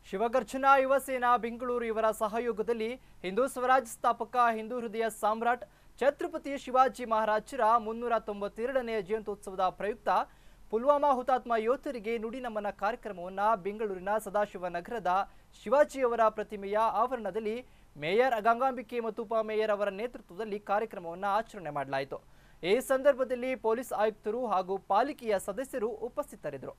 ಶಿವಗರ್ಜನಾ ಯುವ ಸೇನಾ ಬೆಂಗಳೂರು ಇವರ ಸಹಯೋಗದಲ್ಲಿ ಹಿಂದೂ ಸ್ವರಾಜ್ ಸ್ಥಾಪಕ ಹಿಂದೂ ಹೃದಯ ಸಾಮ್ರಾಟ್ ಛತ್ರಪತಿ ಶಿವಾಜಿ ಮಹಾರಾಜರ ಮುನ್ನೂರ ತೊಂಬತ್ತೆರಡನೆಯ ಜಯಂತ್ಯೋತ್ಸವದ ಪ್ರಯುಕ್ತ ಪುಲ್ವಾಮಾ ಹುತಾತ್ಮ ಯೋಧರಿಗೆ ನುಡಿ ನಮನ ಕಾರ್ಯಕ್ರಮವನ್ನು ಬೆಂಗಳೂರಿನ ಸದಾಶಿವ ನಗರದ ಶಿವಾಜಿಯವರ ಪ್ರತಿಮೆಯ ಆವರಣದಲ್ಲಿ ಮೇಯರ್ ಗಂಗಾಂಬಿಕೆ ಮತ್ತು ಉಪಮೇಯರ್ ಅವರ ನೇತೃತ್ವದಲ್ಲಿ ಕಾರ್ಯಕ್ರಮವನ್ನು ಆಚರಣೆ ಮಾಡಲಾಯಿತು ಈ ಸಂದರ್ಭದಲ್ಲಿ ಪೊಲೀಸ್ ಆಯುಕ್ತರು ಹಾಗೂ ಪಾಲಿಕೆಯ ಸದಸ್ಯರು ಉಪಸ್ಥಿತರಿದ್ದರು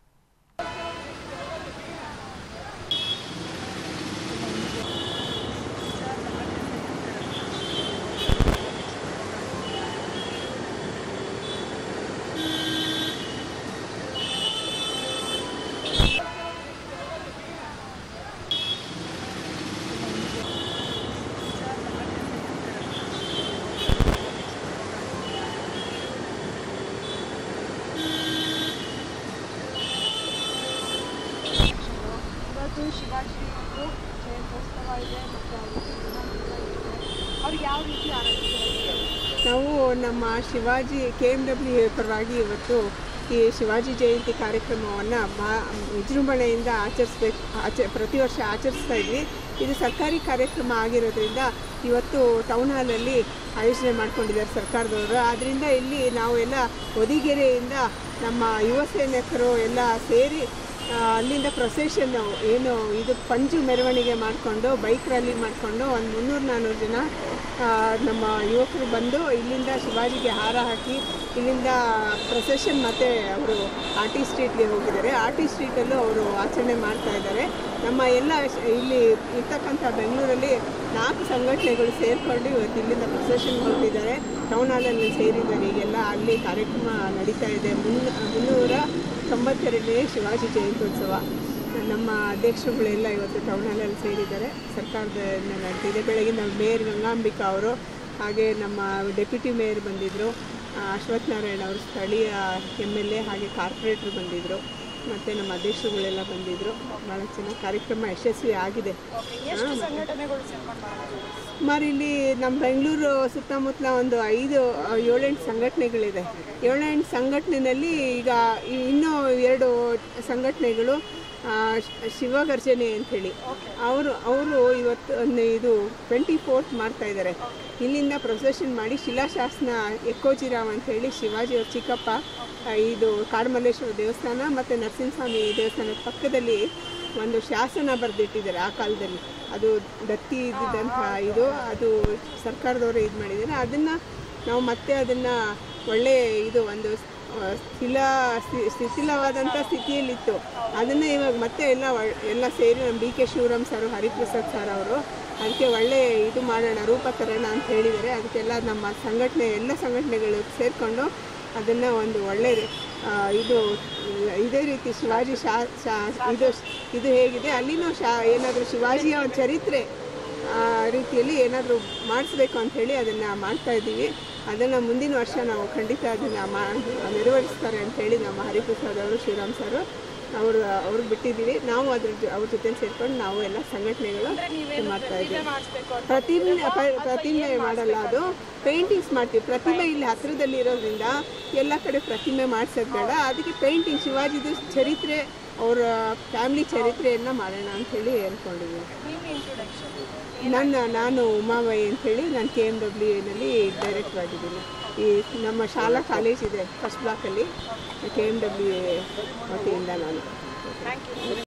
ಇವತ್ತು ಶಿವಾಜಿ ಅವರು ಜಯಂತ್ಯೋತ್ಸವ ಇದೆ ಮತ್ತು ಅವ್ರಿಗೆ ಯಾವ ರೀತಿ ಆರೋಗ್ಯ ನಾವು ನಮ್ಮ ಶಿವಾಜಿ ಕೆ ಎಮ್ ಡಬ್ಲ್ಯೂ ಪರವಾಗಿ ಇವತ್ತು ಈ ಶಿವಾಜಿ ಜಯಂತಿ ಕಾರ್ಯಕ್ರಮವನ್ನು ಬಾ ವಿಜೃಂಭಣೆಯಿಂದ ಆಚರಿಸ್ಬೇಕು ಆಚ ಪ್ರತಿ ವರ್ಷ ಆಚರಿಸ್ತಾ ಇದ್ವಿ ಇದು ಸರ್ಕಾರಿ ಕಾರ್ಯಕ್ರಮ ಆಗಿರೋದ್ರಿಂದ ಇವತ್ತು ಟೌನ್ ಹಾಲಲ್ಲಿ ಆಯೋಜನೆ ಮಾಡ್ಕೊಂಡಿದ್ದಾರೆ ಸರ್ಕಾರದವರು ಆದ್ದರಿಂದ ಇಲ್ಲಿ ನಾವು ಎಲ್ಲ ಹೊದಿಗೆರೆಯಿಂದ ನಮ್ಮ ಯುವ ಸೈನಿಕರು ಎಲ್ಲ ಸೇರಿ ಆ, ಅಲ್ಲಿಂದ ಪ್ರೊಸೆಷನ್ ಏನು ಇದು ಪಂಜು ಮೆರವಣಿಗೆ ಮಾಡಿಕೊಂಡು ಬೈಕ್ ರ್ಯಾಲಿ ಮಾಡಿಕೊಂಡು ಒಂದು ಮುನ್ನೂರು ನಾನ್ನೂರು ಜನ ಆ, ನಮ್ಮ ಯುವಕರು ಬಂದು ಇಲ್ಲಿಂದ ಶಿವಾಜಿಗೆ ಹಾರ ಹಾಕಿ ಇಲ್ಲಿಂದ ಪ್ರೊಸೆಷನ್ ಮತ್ತು ಅವರು ಆರ್ ಟಿ ಸ್ಟ್ರೀಟ್ಗೆ ಹೋಗಿದ್ದಾರೆ ಆರ್ ಟಿ ಸ್ಟ್ರೀಟಲ್ಲೂ ಅವರು ಆಚರಣೆ ಮಾಡ್ತಾ ಇದ್ದಾರೆ ನಮ್ಮ ಎಲ್ಲ ಶ- ಇಲ್ಲಿ ಇರ್ತಕ್ಕಂಥ ಬೆಂಗಳೂರಲ್ಲಿ ನಾಲ್ಕು ಸಂಘಟನೆಗಳು ಸೇರಿಕೊಂಡು ಇವತ್ತು ಇಲ್ಲಿಂದ ಪ್ರೊಸೆಷನ್ ಹೊರಟಿದ್ದಾರೆ ಟೌನ್ ಹಾಲಲ್ಲಿ ಸೇರಿದ್ದಾರೆ ಈಗೆಲ್ಲ ಅಲ್ಲಿ ಕಾರ್ಯಕ್ರಮ ನಡೀತಾ ಇದೆ ಮುನ್ನ ಮುನ್ನೂರ ತೊಂಬತ್ತೆರಡನೇ ಶಿವಾಜಿ ಜಯಂತ್ಯೋತ್ಸವ ನಮ್ಮ ಅಧ್ಯಕ್ಷರುಗಳೆಲ್ಲ ಇವತ್ತು ಟೌನ್ ಹಾಲಲ್ಲಿ ಸೇರಿದ್ದಾರೆ ಸರ್ಕಾರದ ನಡೆದಿದೆ ಬೆಳಗ್ಗೆ ನಮ್ಮ ಮೇಯರ್ ಗಂಗಾಂಬಿಕಾ ಅವರು ಹಾಗೆ ನಮ್ಮ ಡೆಪ್ಯೂಟಿ ಮೇಯರ್ ಬಂದಿದ್ದರು ಅಶ್ವಥ್ ನಾರಾಯಣ ಅವರು ಸ್ಥಳೀಯ ಎಮ್ ಎಲ್ ಎ ಹಾಗೆ ಕಾರ್ಪೊರೇಟ್ರು ಬಂದಿದ್ದರು ಮತ್ತು ನಮ್ಮ ಅಧ್ಯಕ್ಷರುಗಳೆಲ್ಲ ಬಂದಿದ್ದರು ಭಾಳ ಚೆನ್ನಾಗಿ ಕಾರ್ಯಕ್ರಮ ಯಶಸ್ವಿ ಆಗಿದೆ ಎಷ್ಟು ಸಂಘಟನೆಗಳು ಸೇರ್ಕೊಂಡು ಮಾಡ್ಬೋದು ಸುಮಾರು ಇಲ್ಲಿ ನಮ್ಮ ಬೆಂಗಳೂರು ಸುತ್ತಮುತ್ತಲ ಒಂದು ಐದು ಆ, ಏಳೆಂಟು ಸಂಘಟನೆಗಳಿದೆ ಏಳೆಂಟು ಸಂಘಟನೆಯಲ್ಲಿ ಈಗ ಈ- ಇನ್ನೂ ಎರಡು ಸಂಘಟನೆಗಳು ಆ, ಶ್- ಶಿವಗರ್ಜನೆ ಅಂಥೇಳಿ ಅವರು ಅವರು ಇವತ್ತು ಒಂದು ಇದು ಟ್ವೆಂಟಿ ಫೋರ್ತ್ ಮಾಡ್ತಾ ಇದ್ದಾರೆ ಇಲ್ಲಿಂದ ಪ್ರೊಸೆಷನ್ ಮಾಡಿ ಶಿಲಾಶಾಸನ ಎಕ್ಕೋಜಿರಾವ್ ಅಂಥೇಳಿ ಶಿವಾಜಿ ಅವ್ರ ಚಿಕ್ಕಪ್ಪ ಆ, ಇದು ಕಾಡಮಲ್ಲೇಶ್ವರ ದೇವಸ್ಥಾನ ಮತ್ತು ನರಸಿಂಹಸ್ವಾಮಿ ದೇವಸ್ಥಾನದ ಪಕ್ಕದಲ್ಲಿ ಒಂದು ಶಾಸನ ಬರೆದಿಟ್ಟಿದ್ದಾರೆ ಆ ಕಾಲದಲ್ಲಿ ಅದು ದತ್ತಿ ಇದ್ದಿದ್ದಂಥ ಇದು ಅದು ಸರ್ಕಾರದವರು ಇದು ಮಾಡಿದ್ದಾರೆ ಅದನ್ನು ನಾವು ಮತ್ತೆ ಅದನ್ನು ಒಳ್ಳೆ ಇದು ಒಂದು ಆ, ಸ್ಥಿಲ ಸ್ಥಿ- ಶಿಥಿಲವಾದಂಥ ಸ್ಥಿತಿಯಲ್ಲಿತ್ತು ಅದನ್ನು ಇವಾಗ ಮತ್ತೆ ಎಲ್ಲ ಒಳ್- ಎಲ್ಲ ಸೇರಿ ನಮ್ಮ D K Shivaram sir Hariprasad sir ಅವರು ಅದಕ್ಕೆ ಒಳ್ಳೆ ಇದು ಮಾಡೋಣ ರೂಪ ತರೋಣ ಅಂತ ಹೇಳಿದ್ದಾರೆ ಅದಕ್ಕೆಲ್ಲ ನಮ್ಮ ಸಂಘಟನೆ ಎಲ್ಲ ಸಂಘಟನೆಗಳು ಸೇರಿಕೊಂಡು ಅದನ್ನು ಒಂದು ಒಳ್ಳೆ ಆ, ಇದು ಇದೇ ರೀತಿ ಶಿವಾಜಿ ಶಾ ಶಾ ಇದು ಇದು ಹೇಗಿದೆ ಅಲ್ಲಿನೂ ಶಾ ಏನಾದರೂ ಶಿವಾಜಿಯ ಒಂದು ಚರಿತ್ರೆ ಆ ರೀತಿಯಲ್ಲಿ ಏನಾದರೂ ಮಾಡಿಸ್ಬೇಕು ಅಂತ ಹೇಳಿ ಅದನ್ನು ಮಾಡ್ತಾ ಇದ್ದೀವಿ ಅದನ್ನು ಮುಂದಿನ ವರ್ಷ ನಾವು ಖಂಡಿತ ಅದನ್ನು ಮಾ ನೆರವೇರಿಸ್ತಾರೆ ಅಂತ ಹೇಳಿ ನಮ್ಮ ಹರಿಪ್ರಸಾದ್ ಅವರು ಶಿವರಾಮ್ ಸರ್ ಅವರು ಅವ್ರಿಗೆ ಬಿಟ್ಟಿದ್ದೀವಿ ನಾವು ಅದ್ರ ಜೊ- ಅವ್ರ ಜೊತೆ ಸೇರ್ಕೊಂಡು ನಾವು ಎಲ್ಲ ಸಂಘಟನೆಗಳು ಮಾಡ್ತಾ ಇದ್ದೀವಿ ಮಾಡಿಸ್ಬೇಕು ಅಂತ ಪ್ರತಿಮೆ ಪ- ಪ್ರತಿಮೆ ಮಾಡಲ್ಲ ಅದು ಪೇಂಟಿಂಗ್ಸ್ ಮಾಡ್ತೀವಿ ಪ್ರತಿಮೆ ಇಲ್ಲಿ ಹತ್ತಿರದಲ್ಲಿ ಇರೋದ್ರಿಂದ ಎಲ್ಲ ಕಡೆ ಪ್ರತಿಮೆ ಮಾಡ್ಸೋದು ಬೇಡ ಅದಕ್ಕೆ ಪೇಂಟಿಂಗ್ ಶಿವಾಜಿದು ಚರಿತ್ರೆ ಅವರ ಫ್ಯಾಮಿಲಿ ಚರಿತ್ರೆಯನ್ನು ಮಾಡೋಣ ಅಂಥೇಳಿ ಅಂದ್ಕೊಂಡಿದ್ದೀನಿ ನಿಮ್ಮ ಇಂಟ್ರೊಡಕ್ಷನ್ ನನ್ನ ನಾನು ಉಮಾಬಾಯಿ ಅಂಥೇಳಿ ನಾನು ಕೆ ಎಮ್ ಡಬ್ಲ್ಯೂ ಎನಲ್ಲಿ ಡೈರೆಕ್ಟರ್ ಆಗಿದ್ದೀನಿ ಈ ನಮ್ಮ ಶಾಲಾ ಕಾಲೇಜ್ ಇದೆ ಫಸ್ಟ್ ಬ್ಲಾಕಲ್ಲಿ ಕೆ ಎಮ್ ಡಬ್ಲ್ಯೂ ಎ ವತಿಯಿಂದ ನಾನು ಥ್ಯಾಂಕ್ ಯು